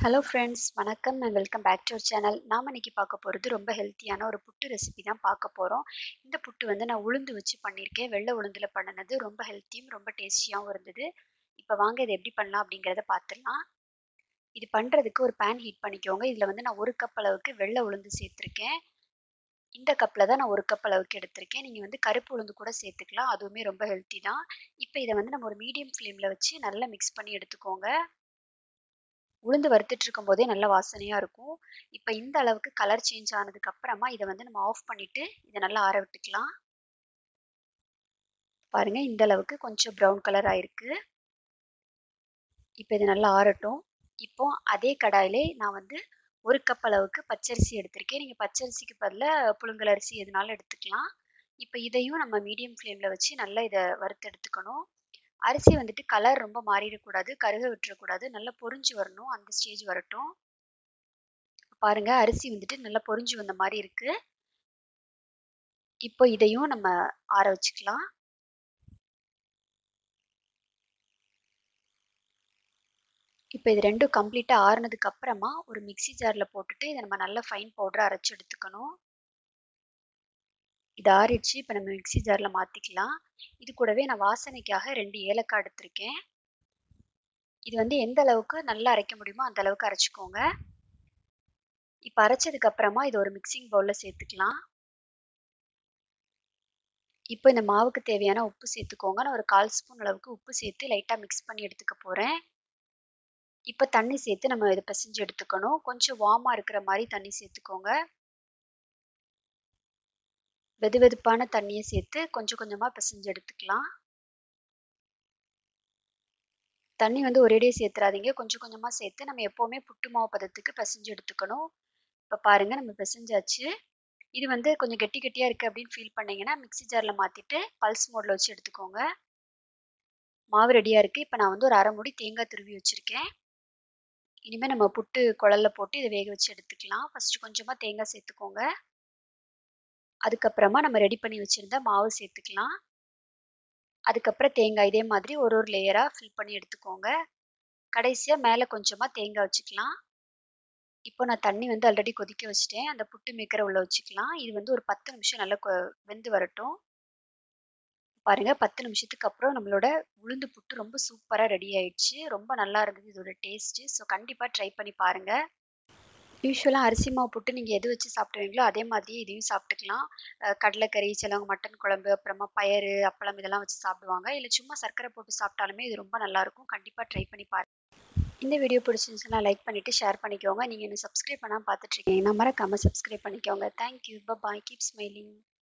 hello friends வணக்கம் and welcome back to our channel நாம் இன்னைக்கு பார்க்க போகிறது ரொம்ப ஹெல்த்தியான ஒரு புட்டு ரெசிபி தான் பார்க்க போகிறோம் இந்த புட்டு வந்து நான் உளுந்து வச்சு பண்ணியிருக்கேன் வெள்ளை உளுந்தில் பண்ணினது ரொம்ப ஹெல்த்தியும் ரொம்ப டேஸ்டியாகவும் இருந்தது இப்போ வாங்க இதை எப்படி பண்ணலாம் அப்படிங்கிறத பார்த்துடலாம் இது பண்ணுறதுக்கு ஒரு பேன் ஹீட் பண்ணிக்கோங்க இதில் வந்து நான் ஒரு கப் அளவுக்கு வெள்ளை உளுந்து சேர்த்துருக்கேன் இந்த கப்பில் தான் நான் ஒரு கப் அளவுக்கு எடுத்திருக்கேன் நீங்கள் வந்து கருப்பு உளுந்து கூட சேர்த்துக்கலாம் அதுவுமே ரொம்ப ஹெல்த்தி தான் இப்போ இதை வந்து நம்ம ஒரு மீடியம் ஃப்ளேமில் வச்சு நல்லா மிக்ஸ் பண்ணி எடுத்துக்கோங்க உளுந்து வறுத்துட்டு இருக்கும் போதே நல்ல வாசனையாக இருக்கும் இப்போ இந்த அளவுக்கு கலர் சேஞ்ச் ஆனதுக்கு அப்புறமா இதை வந்து நம்ம ஆஃப் பண்ணிட்டு இதை நல்லா ஆற விட்டுக்கலாம் பாருங்க இந்த அளவுக்கு கொஞ்சம் ப்ரௌன் கலர் ஆயிருக்கு இப்போ இது நல்லா ஆறட்டும் இப்போ அதே கடாயிலே நான் வந்து ஒரு கப் அளவுக்கு பச்சரிசி எடுத்திருக்கேன் நீங்கள் பச்சரிசிக்கு பதிலாக புழுங்கல் அரிசி எதுனாலும் எடுத்துக்கலாம் இப்போ இதையும் நம்ம மீடியம் ஃப்ளேமில் வச்சு நல்லா இதை வறுத்து எடுத்துக்கணும் அரிசி வந்துட்டு கலர் ரொம்ப மாறிடக்கூடாது கருக விட்டுறக்கூடாது நல்லா பொறிஞ்சு வரணும் அந்த ஸ்டேஜ் வரட்டும் பாருங்க அரிசி வந்துட்டு நல்லா பொறிஞ்சு வந்த மாதிரி இருக்கு இப்போ இதையும் நம்ம ஆற வச்சுக்கலாம் இப்போ இது ரெண்டும் கம்ப்ளீட்டாக ஆறுனதுக்கு அப்புறமா ஒரு மிக்சி ஜாரில் போட்டுட்டு இதை நம்ம நல்லா ஃபைன் பவுடராக அரைச்சி எடுத்துக்கணும் இது ஆறிடுச்சு இப்போ நம்ம மிக்சி ஜாரில் மாற்றிக்கலாம் இது கூடவே நான் வாசனைக்காக ரெண்டு ஏலக்காய் எடுத்திருக்கேன் இது வந்து எந்த அளவுக்கு நல்லா அரைக்க முடியுமோ அந்த அளவுக்கு அரைச்சிக்கோங்க இப்போ அரைச்சதுக்கு அப்புறமா இது ஒரு மிக்சிங் பவுலில் சேர்த்துக்கலாம் இப்போ இந்த மாவுக்கு தேவையான உப்பு சேர்த்துக்கோங்க நான் ஒரு கால் ஸ்பூன் அளவுக்கு உப்பு சேர்த்து லைட்டாக மிக்ஸ் பண்ணி எடுத்துக்க போகிறேன் இப்போ தண்ணி சேர்த்து நம்ம இதை பிசைஞ்சு எடுத்துக்கணும் கொஞ்சம் வார்மாக இருக்கிற மாதிரி தண்ணி சேர்த்துக்கோங்க வெது வெதுப்பான தண்ணியை சேர்த்து கொஞ்சம் கொஞ்சமாக பிசைஞ்சு எடுத்துக்கலாம் தண்ணி வந்து ஒரேடியே சேர்த்துறாதீங்க கொஞ்சம் கொஞ்சமாக சேர்த்து நம்ம எப்போவுமே புட்டு மாவு பதத்துக்கு பிசைஞ்சு எடுத்துக்கணும் இப்போ பாருங்கள் நம்ம பிசைஞ்சாச்சு இது வந்து கொஞ்சம் கெட்டி கெட்டியாக இருக்குது அப்படின்னு ஃபீல் பண்ணிங்கன்னா மிக்சி ஜாரில் மாற்றிட்டு பல்ஸ் மோடில் வச்சு எடுத்துக்கோங்க மாவு ரெடியாக இருக்குது இப்போ நான் வந்து ஒரு அரை மூடி தேங்காய் துருவி வச்சுருக்கேன் இனிமேல் நம்ம புட்டு குழலில் போட்டு இதை வேக வச்சு எடுத்துக்கலாம் ஃபஸ்ட்டு கொஞ்சமாக தேங்காய் சேர்த்துக்கோங்க அதுக்கப்புறமா நம்ம ரெடி பண்ணி வச்சுருந்த மாவு சேர்த்துக்கலாம் அதுக்கப்புறம் தேங்காய் இதே மாதிரி ஒரு ஒரு லேயராக ஃபில் பண்ணி எடுத்துக்கோங்க கடைசியாக மேலே கொஞ்சமாக தேங்காய் வச்சுக்கலாம் இப்போ நான் தண்ணி வந்து ஆல்ரெடி கொதிக்க வச்சுட்டேன் அந்த புட்டு மேக்கரை உள்ளே வச்சுக்கலாம் இது வந்து ஒரு பத்து நிமிஷம் நல்லா வெந்து வரட்டும் பாருங்க பத்து நிமிஷத்துக்கு அப்புறம் நம்மளோட உளுந்து புட்டு ரொம்ப சூப்பராக ரெடி ஆயிடுச்சு ரொம்ப நல்லா இருந்தது இதோட டேஸ்ட்டு ஸோ கண்டிப்பாக ட்ரை பண்ணி பாருங்கள் யூஸ்வலாக அரிசி மாவு புட்டு நீங்கள் எது வச்சு சாப்பிடுவீங்களோ அதே மாதிரி இதையும் சாப்பிட்டுக்கலாம் கடலைக்கறி சிலவங்க மட்டன் குழம்பு அப்புறமா பயறு அப்பளம் இதெல்லாம் வச்சு சாப்பிடுவாங்க இல்லை சும்மா சர்க்கரை போட்டு சாப்பிட்டாலுமே இது ரொம்ப நல்லாயிருக்கும் கண்டிப்பாக ட்ரை பண்ணி பாருங்கள் இந்த வீடியோ பிடிச்சிருந்துச்சுன்னா லைக் பண்ணிவிட்டு ஷேர் பண்ணிக்கோங்க நீங்கள் இன்னும் சப்ஸ்கிரைப் பண்ணால் பார்த்துட்ருக்கீங்கன்னா மறக்காமல் சப்ஸ்கிரைப் பண்ணிக்கோங்க தேங்க்யூ பாய் கீப் ஸ்மைலிங்